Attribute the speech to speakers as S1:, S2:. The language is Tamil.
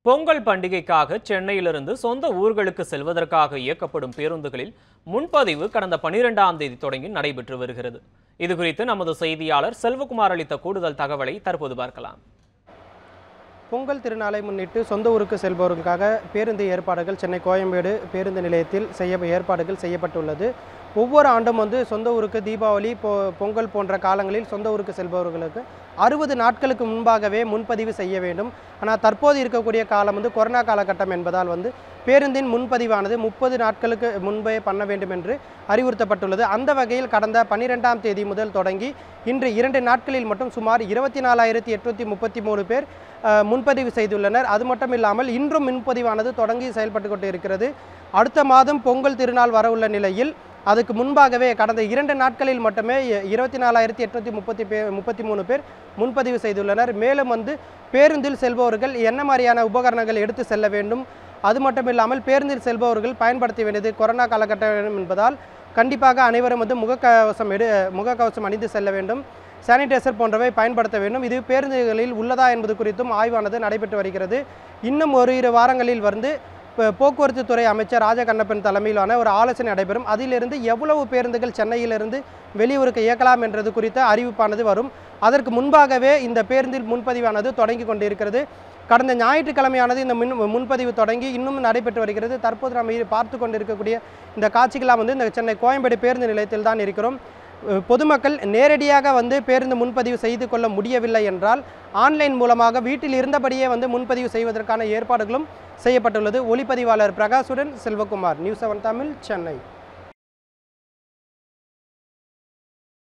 S1: பொங்கல் பண்டிகைக்காக சென்னையிலிருந்து சொந்த ஊர்களுக்கு செல்வதற்காக இயக்கப்படும் பேருந்துகளில் முன்பதிவு கடந்த பனிரெண்டாம் தேதி தொடங்கி நடைபெற்று வருகிறது இது குறித்து நமது செய்தியாளர் செல்வகுமார் அளித்த கூடுதல் தகவலை தற்போது பார்க்கலாம்
S2: பொங்கல் திருநாளை முன்னிட்டு சொந்த ஊருக்கு செல்பவர்களுக்காக பேருந்து ஏற்பாடுகள் சென்னை கோயம்பேடு பேருந்து நிலையத்தில் செய்ய ஏற்பாடுகள் செய்யப்பட்டுள்ளது ஒவ்வொரு ஆண்டும் வந்து சொந்த ஊருக்கு தீபாவளி பொ பொங்கல் போன்ற காலங்களில் சொந்த ஊருக்கு செல்பவர்களுக்கு அறுபது நாட்களுக்கு முன்பாகவே முன்பதிவு செய்ய வேண்டும் ஆனால் தற்போது இருக்கக்கூடிய காலம் வந்து கொரோனா காலகட்டம் என்பதால் வந்து பேருந்தின் முன்பதிவானது முப்பது நாட்களுக்கு முன்பே பண்ண வேண்டும் என்று அறிவுறுத்தப்பட்டுள்ளது அந்த வகையில் கடந்த பன்னிரெண்டாம் தேதி முதல் தொடங்கி இன்று இரண்டு நாட்களில் மட்டும் சுமார் இருபத்தி நாலாயிரத்தி எட்நூற்றி முப்பத்தி மூணு பேர் அஹ், முன்பதிவு செய்துள்ளனர் அது மட்டும் இல்லாமல் இன்றும் முன்பதிவானது தொடங்கி செயல்பட்டு கொண்டு இருக்கிறது அடுத்த மாதம் பொங்கல் திருநாள் வர உள்ள நிலையில் அதுக்கு முன்பாகவே கடந்த இரண்டு நாட்களில் மட்டுமே இருபத்தி நாலாயிரத்தி எட்நூற்றி முப்பத்தி பே முப்பத்தி மூணு பேர் முன்பதிவு செய்துள்ளனர் மேலும் வந்து பேருந்தில் செல்பவர்கள் என்ன மாதிரியான உபகரணங்கள் எடுத்து செல்ல வேண்டும் அது மட்டும் இல்லாமல் பேருந்தில் செல்பவர்கள் பயன்படுத்த வேண்டியது கொரோனா காலகட்டம் என்பதால் கண்டிப்பாக அனைவரும் வந்து முகக்கவசம் எடு முகக்கவசம் அணிந்து செல்ல வேண்டும் சானிடைசர் போன்றவை பயன்படுத்த வேண்டும் இது பேருந்துகளில் உள்ளதா என்பது குறித்தும் ஆய்வானது நடைபெற்று வருகிறது இன்னும் ஒரு இரு வாரங்களில் வந்து இப்போ போக்குவரத்து துறை அமைச்சர் ராஜகண்ணப்பன் தலைமையிலான ஒரு ஆலோசனை நடைபெறும் அதிலிருந்து எவ்வளவு பேருந்துகள் சென்னையிலிருந்து வெளியூருக்கு இயக்கலாம் என்றது குறித்த அறிவிப்பானது வரும் அதற்கு முன்பாகவே இந்த பேருந்தில் முன்பதிவானது தொடங்கி கொண்டிருக்கிறது கடந்த ஞாயிற்றுக்கிழமையானது இந்த மின் முன்பதிவு தொடங்கி இன்னும் நடைபெற்று வருகிறது தற்போது நம்ம இ- பார்த்து கொண்டிருக்கக்கூடிய இந்த காட்சிகளாக வந்து இந்த சென்னை கோயம்பேடு பேருந்து நிலையத்தில் தான் இருக்கிறோம் அஹ் பொதுமக்கள் நேரடியாக வந்து பேருந்து முன்பதிவு செய்து கொள்ள முடியவில்லை என்றால் ஆன்லைன் மூலமாக வீட்டில் இருந்தபடியே வந்து முன்பதிவு செய்வதற்கான ஏற்பாடுகளும் செய்யப்பட்டுள்ளது ஒளிப்பதிவாளர் பிரகாஷுடன் செல்வகுமார் நியூஸ் செவன் தமிழ் சென்னை